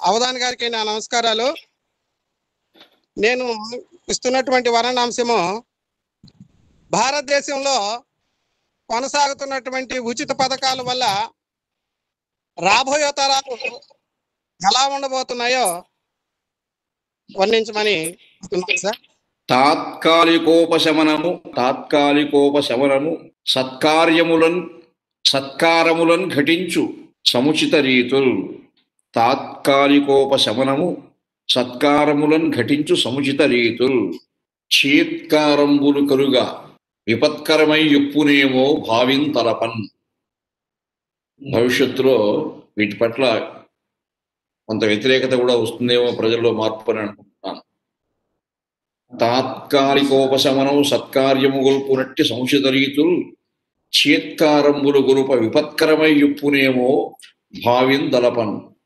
అవధాన్ గారికి నా నమస్కారాలు నేను ఇస్తున్నటువంటి వర్ణాంశము భారతదేశంలో కొనసాగుతున్నటువంటి ఉచిత పథకాల వల్ల రాబోయే తరాలు ఎలా ఉండబోతున్నాయో వర్ణించమని చెప్తున్నాను సార్ తాత్కాలికోపశమనము తాత్కాలికోపశమనము సత్కార్యములన్ సత్కారములన్ ఘటించు సముచిత రీతుల్ తాత్కాలికోపశమనము సత్కారములన్ ఘటించు సముచిత రీతుల్ చేత్కారంబులు కరుగా విపత్కరమై ఎప్పునేమో భావిన్ తలపన్ భవిష్యత్తులో వీటి పట్ల కొంత వ్యతిరేకత కూడా వస్తుందేమో ప్రజల్లో మార్పు అని అనుకుంటున్నాను తాత్కాలికోపశమనం సత్కార్యము గొల్పునట్టి సంశిత రీతులు చేత్కారంబులు గొలుప విపత్కరమై ఎప్పునేమో భావిన్ దలపన్